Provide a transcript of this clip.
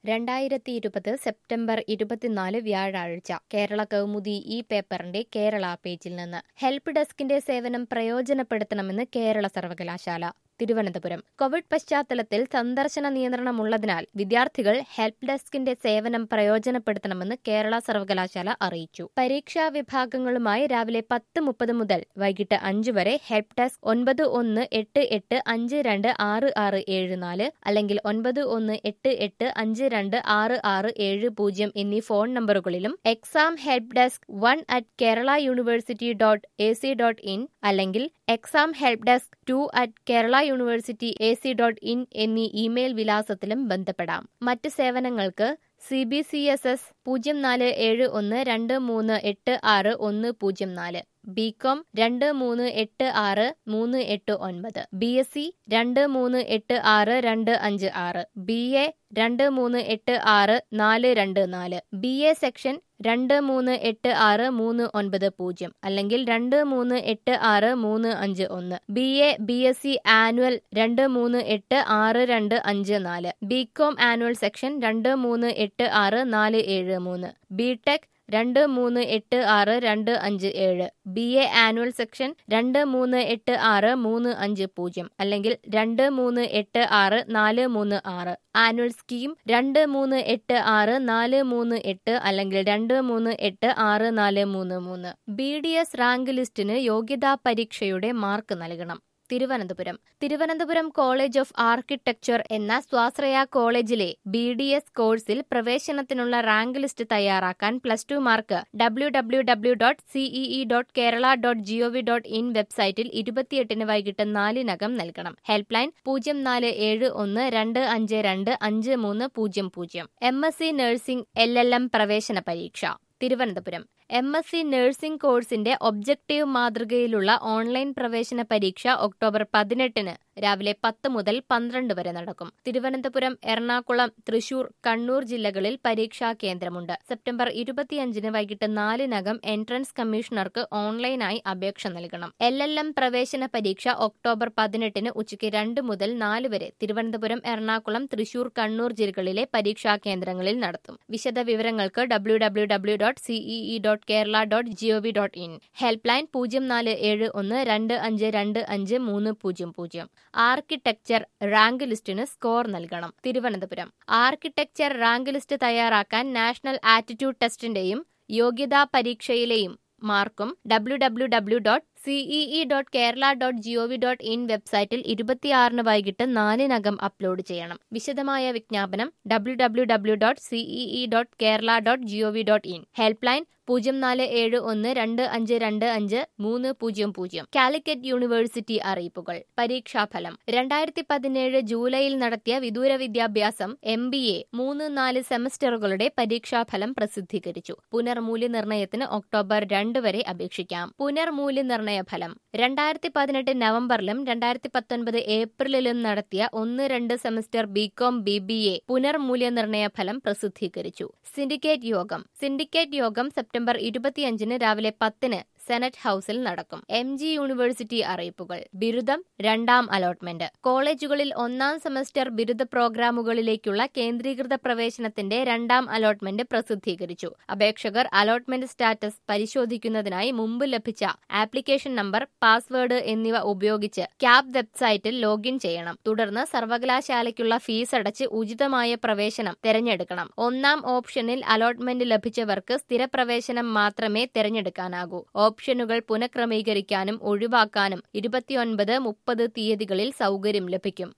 രണ്ടായിരത്തി ഇരുപത് സെപ്റ്റംബർ ഇരുപത്തിനാല് വ്യാഴാഴ്ച കേരള കൗമുദി ഈ പേപ്പറിന്റെ കേരള പേജിൽ നിന്ന് ഹെൽപ്പ് ഡെസ്കിന്റെ സേവനം പ്രയോജനപ്പെടുത്തണമെന്ന് കേരള സർവകലാശാല തിരുവനന്തപുരം കോവിഡ് പശ്ചാത്തലത്തിൽ സന്ദർശന നിയന്ത്രണമുള്ളതിനാൽ വിദ്യാർത്ഥികൾ ഹെൽപ്പ് ഡെസ്കിന്റെ സേവനം പ്രയോജനപ്പെടുത്തണമെന്ന് കേരള സർവകലാശാല അറിയിച്ചു പരീക്ഷാ വിഭാഗങ്ങളുമായി രാവിലെ പത്ത് മുപ്പത് മുതൽ വൈകിട്ട് അഞ്ച് വരെ ഹെൽപ്പ് ഡെസ്ക് ഒൻപത് ഒന്ന് എട്ട് എട്ട് അഞ്ച് രണ്ട് ആറ് ആറ് ഏഴ് നാല് അല്ലെങ്കിൽ ഒൻപത് ഒന്ന് എട്ട് എട്ട് അഞ്ച് രണ്ട് ആറ് ആറ് ഏഴ് പൂജ്യം എന്നീ ഫോൺ നമ്പറുകളിലും exam help desk one at Kerala university dot A C dot in അല്ലെങ്കിൽ exam help desk two at Kerala university A C dot in എന്നീ ഇമെയിൽ വിലാസത്തിലും ബന്ധപ്പെടാം മറ്റ് സേവനങ്ങൾക്ക് C B C S S പൂജ്യം നാല് ഏഴ് ഒന്ന് രണ്ട് മൂന്ന് എട്ട് ആറ് ഒന്ന് പൂജ്യം നാല് ബികോം രണ്ട് മൂന്ന് എട്ട് ആറ് മൂന്ന് എട്ട് ഒൻപത് ബി എസ് സി രണ്ട് മൂന്ന് എട്ട് ആറ് രണ്ട് അഞ്ച് ആറ് ബി എ രണ്ട് മൂന്ന് എട്ട് ആറ് നാല് രണ്ട് നാല് ബി എ സെക്ഷൻ രണ്ട് മൂന്ന് എട്ട് ആറ് മൂന്ന് ഒൻപത് പൂജ്യം അല്ലെങ്കിൽ രണ്ട് മൂന്ന് എട്ട് ആറ് മൂന്ന് അഞ്ച് ഒന്ന് B A B S C annual രണ്ട് മൂന്ന് എട്ട് ആറ് രണ്ട് അഞ്ച് നാല് ബികോം ആനുവൽ സെക്ഷൻ രണ്ട് മൂന്ന് എട്ട് ആറ് നാല് ഏഴ് മൂന്ന് ബി ടെക് രണ്ട് മൂന്ന് എട്ട് ആറ് രണ്ട് അഞ്ച് ഏഴ് ബി എ ആനുവൽ സെക്ഷൻ രണ്ട് മൂന്ന് എട്ട് ആറ് മൂന്ന് അഞ്ച് പൂജ്യം അല്ലെങ്കിൽ രണ്ട് മൂന്ന് എട്ട് ആറ് നാല് മൂന്ന് ആറ് ആനുവൽ സ്കീം രണ്ട് മൂന്ന് എട്ട് ആറ് നാല് മൂന്ന് എട്ട് അല്ലെങ്കിൽ രണ്ട് മൂന്ന് എട്ട് ആറ് നാല് മൂന്ന് മൂന്ന് ബി ഡി എസ് റാങ്ക് ലിസ്റ്റിന് യോഗ്യതാ പരീക്ഷയുടെ മാർക്ക് നൽകണം Thiruvananthapuram Thiruvananthapuram college of architecture എന്ന സ്വാശ്രയ കോളേജിലെ ബി ഡി എസ് കോഴ്സിൽ പ്രവേശനത്തിനുള്ള റാങ്ക് ലിസ്റ്റ് തയ്യാറാക്കാൻ plus two mark W W W dot CEE dot Kerala dot GOV dot in website ഇരുപത്തിയെട്ടിന് വൈകിട്ട് നാലിനകം നൽകണം ഹെൽപ്പ് ലൈൻ പൂജ്യം നാല് ഏഴ് ഒന്ന് രണ്ട് അഞ്ച് രണ്ട് അഞ്ച് മൂന്ന് പൂജ്യം പൂജ്യം M S C nursing L L M പ്രവേശന പരീക്ഷ Thiruvananthapuram M S C nursing കോഴ്സിന്റെ ഒബ്ജക്റ്റീവ് മാതൃകയിലുള്ള ഓൺലൈൻ പ്രവേശന പരീക്ഷ ഒക്ടോബർ പതിനെട്ടിന് രാവിലെ പത്ത് മുതൽ പന്ത്രണ്ട് വരെ നടക്കും തിരുവനന്തപുരം എറണാകുളം തൃശൂർ കണ്ണൂർ ജില്ലകളിൽ പരീക്ഷാ കേന്ദ്രമുണ്ട് സെപ്റ്റംബർ ഇരുപത്തിയഞ്ചിന് വൈകിട്ട് നാലിനകം എൻട്രൻസ് കമ്മീഷണർക്ക് ഓൺലൈനായി അപേക്ഷ നൽകണം എൽ എൽ എം പ്രവേശന പരീക്ഷ ഒക്ടോബർ പതിനെട്ടിന് ഉച്ചയ്ക്ക് രണ്ട് മുതൽ നാല് വരെ തിരുവനന്തപുരം എറണാകുളം തൃശൂർ കണ്ണൂർ ജില്ലകളിലെ പരീക്ഷാ കേന്ദ്രങ്ങളിൽ നടത്തും വിശദ വിവരങ്ങൾക്ക് W W W dot CEE dot Kerala dot GOV dot in helpline പൂജ്യം നാല് ഏഴ് ഒന്ന് രണ്ട് അഞ്ച് രണ്ട് അഞ്ച് മൂന്ന് പൂജ്യം പൂജ്യം ആർക്കിടെക്ചർ റാങ്ക് ലിസ്റ്റിന് സ്കോർ നൽകണം തിരുവനന്തപുരം ആർക്കിടെക്ചർ റാങ്ക് ലിസ്റ്റ് തയ്യാറാക്കാൻ നാഷണൽ ആറ്റിറ്റ്യൂഡ് ടെസ്റ്റിന്റെയും യോഗ്യതാ പരീക്ഷയിലെയും മാർക്കും W W W dot CEE dot Kerala dot GOV dot in website ഇരുപത്തിയാറിന് വൈകിട്ട് നാലിനകം അപ്ലോഡ് ചെയ്യണം വിശദമായ വിജ്ഞാപനം W W W dot CEE dot Kerala dot GOV dot in helpline പൂജ്യം നാല് ഏഴ് ഒന്ന് രണ്ട് അഞ്ച് രണ്ട് അഞ്ച് മൂന്ന് പൂജ്യം പൂജ്യം കാലിക്കറ്റ് യൂണിവേഴ്സിറ്റി അറിയിപ്പുകൾ പരീക്ഷാഫലം രണ്ടായിരത്തി പതിനേഴ് ജൂലൈയിൽ നടത്തിയ വിദൂര വിദ്യാഭ്യാസം എം ബി എ മൂന്ന് നാല് സെമസ്റ്ററുകളുടെ പരീക്ഷാഫലം പ്രസിദ്ധീകരിച്ചു പുനർമൂല്യനിർണയത്തിന് ഒക്ടോബർ രണ്ട് വരെ അപേക്ഷിക്കാം പുനർമൂല്യനിർണയ ഫലം രണ്ടായിരത്തി പതിനെട്ട് നവംബറിലും രണ്ടായിരത്തി പത്തൊൻപത് ഏപ്രിലിലും നടത്തിയ ഒന്ന് രണ്ട് semester BCom B B A പുനർമൂല്യനിർണയ ഫലം പ്രസിദ്ധീകരിച്ചു സിൻഡിക്കേറ്റ് യോഗം സിൻഡിക്കേറ്റ് യോഗം സെപ്റ്റംബർ ഇരുപത്തിയഞ്ചിന് രാവിലെ പത്തിന് സെനറ്റ് ഹൌസിൽ നടക്കും എം ജി യൂണിവേഴ്സിറ്റി അറിയിപ്പുകൾ ബിരുദം രണ്ടാം അലോട്ട്മെന്റ് കോളേജുകളിൽ ഒന്നാം സെമസ്റ്റർ ബിരുദ പ്രോഗ്രാമുകളിലേക്കുള്ള കേന്ദ്രീകൃത പ്രവേശനത്തിന്റെ രണ്ടാം അലോട്ട്മെന്റ് പ്രസിദ്ധീകരിച്ചു അപേക്ഷകർ അലോട്ട്മെന്റ് സ്റ്റാറ്റസ് പരിശോധിക്കുന്നതിനായി മുമ്പ് ലഭിച്ച ആപ്ലിക്കേഷൻ നമ്പർ പാസ്വേഡ് എന്നിവ ഉപയോഗിച്ച് ക്യാബ് വെബ്സൈറ്റിൽ ലോഗിൻ ചെയ്യണം തുടർന്ന് സർവകലാശാലയ്ക്കുള്ള ഫീസ് അടച്ച് ഉചിതമായ പ്രവേശനം തിരഞ്ഞെടുക്കണം ഒന്നാം ഓപ്ഷനിൽ അലോട്ട്മെന്റ് ലഭിച്ചവർക്ക് സ്ഥിരപ്രവേശനം മാത്രമേ തിരഞ്ഞെടുക്കാനാകൂ ഓപ്ഷനുകൾ പുനഃക്രമീകരിക്കാനും ഒഴിവാക്കാനും ഇരുപത്തിയൊൻപത് മുപ്പത് തീയതികളിൽ സൗകര്യം ലഭിക്കും